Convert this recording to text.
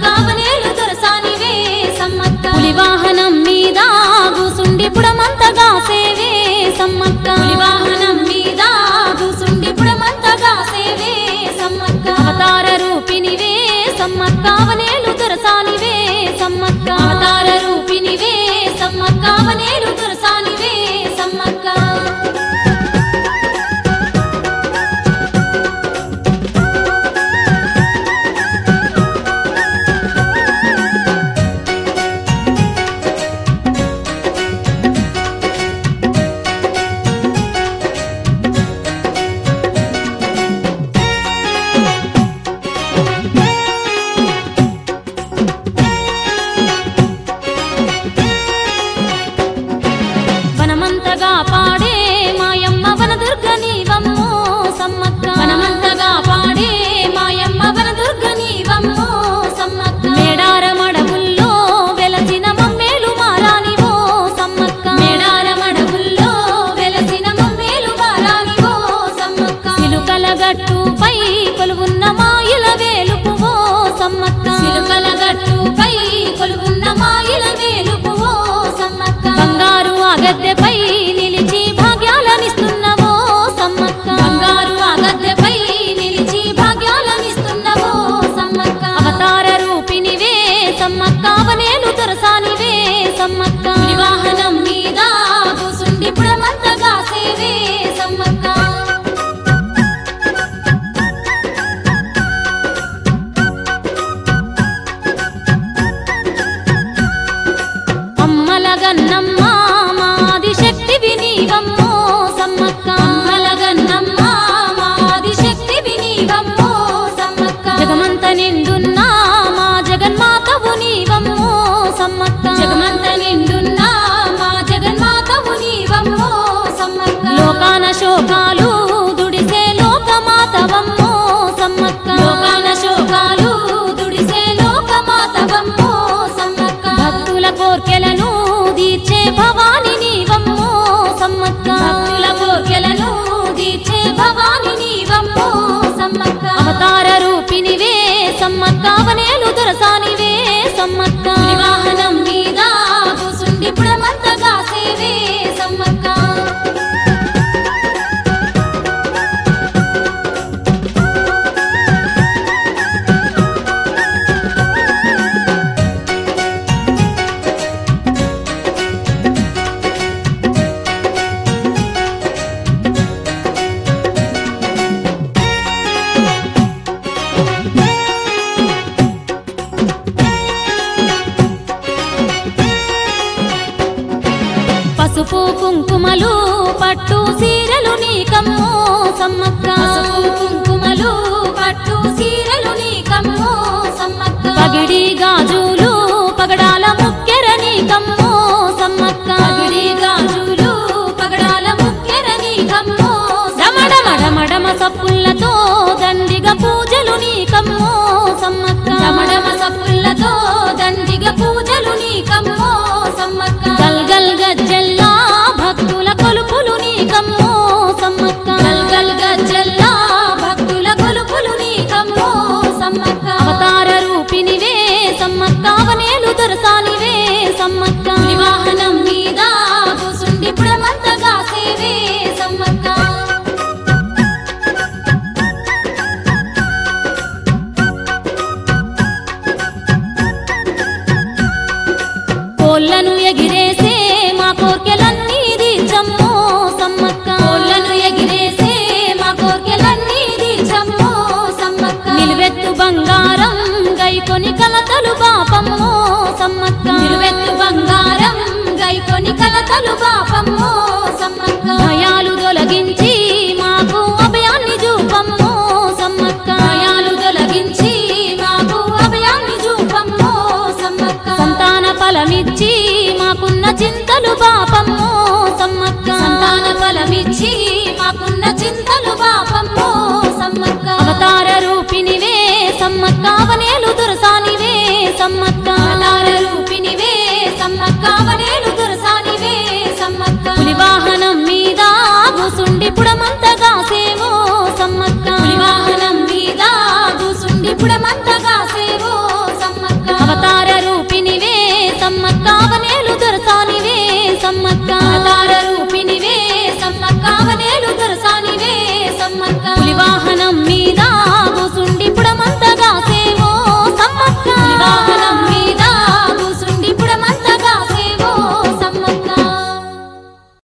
కావనేలు దొరసానివే సమ్మక్క పులి వాహనం మీద కూసుండి పుడమంతగా సేవే సమ్మక్క పులి వాహనం మీద కూసుండి పుడమంతగా సేవే సమ్మక్క అవతార రూపినివే సమ్మక్క అవనేలు దొరసానివే సమ్మక్క అవతార రూపినివే సమ్మక్క అవనేలు దొరసానివే సమ్మక్క వనమంతగా పాడే మాయమ్మ వనదుర్గ నీవమ్మో సమ్మక్క వనమంతగా పాడే మాయమ్మ వనదుర్గ నీవమ్మో సమ్మక్క మేడారమడవుల్లో వెలసిన మమ్మేలు మారానివో సమ్మక్క మేడారమడవుల్లో వెలసిన మమ్మేలు మారానివో సమ్మక్క సిలుకల గట్టుపై కొలువున్న మాయిల వేలుపువో సమ్మక్క సిలుకల గట్టుపై కొలువున్న మాయిల వేలుపువో సమ్మక్క బంగారు అగద్దెపై నిలిచి భాగ్యాలనిస్తున్నవో సమ్మక్క బంగారు అగద్దెపై నిలిచి భాగ్యాలనిస్తున్నవో సమ్మక్క అవతార రూపినివే సమ్మక్క అవనేలు దొరసానివే సమ్మక్క వివాహనం మీద కూసుండి పుడమంతగా సేవే సమ్మక్క అమ్మల గన్నమ్మ మాది శక్తి వినీవమ్మో సమ్మక్క అమ్మల గన్నమ్మ మాది శక్తి వినీవమ్మో సమ్మక్క జగమంత నిండున్నా మా జగన్మాతవు నీవమ్మో సమ్మక్క జగమంత నిండున్నా మా జగన్మాతవు నీవమ్మో సమ్మక్క లోకాన శోకాలు దుడిసే లోకమాతవమ్మో సమ్మక్క లోకాన శోకాలు దుడిసే లోకమాతవమ్మో సమ్మక్క భక్తుల కోర్కెలను తీర్చే భవాని నీవమ్మో సమ్మక్క భక్తుల కోర్కెలను తీర్చే భవాని నీవమ్మో సమ్మక్క అవతార రూపినివే సమ్మక్క అవనేలు దొరసానివే సమ్మక్క వివాహనం మీద కూసుండి పుడమంతగా సేవే సమ్మక్క పసుపు కుంకుమలు పట్టు సీరలు నీకమ్మో సమ్మక్క పసుపు కుంకుమలు పట్టు సీరలు నీకమ్మో సమ్మక్క పగిడి గాజులు పగడాల ముక్కెర నీకమ్మో సమ్మక్క పగిడి గాజులు పగడాల ముక్కెర నీకమ్మో డమడమడమడమ సప్పులతో దండిగా పూజలు నీకమ్మో సమ్మక్క డమడమ సప్పులతో దండిగా పూజలు నీకమ్మో సమ్మక్క గల్గల్ గజ్జల్లా భక్తుల కొలుపులు నీకమ్మో సమ్మక్క గల్గల్ గజ్జల్లా భక్తుల కొలుపులు నీకమ్మో సమ్మక్క అవతార రూపినివే సమ్మక్క అవనేలు దొరసానివే సమ్మక్క వివాహనం మీద కూసుండి పుడమంతగా సేవే సమ్మక్క కోళ్ళను ఎగిరేసే మా కోర్కెలన్నీ తీర్చమ్మో సమ్మక్క కోళ్ళను ఎగిరేసే మా కోర్కెలన్నీ తీర్చమ్మో సమ్మక్క నిలువెత్తు బంగారం గైకొని కలతలు బాపమ్మో సమ్మక్క నిలువెత్తు బంగారం గైకొని కలతలు బాపమ్మో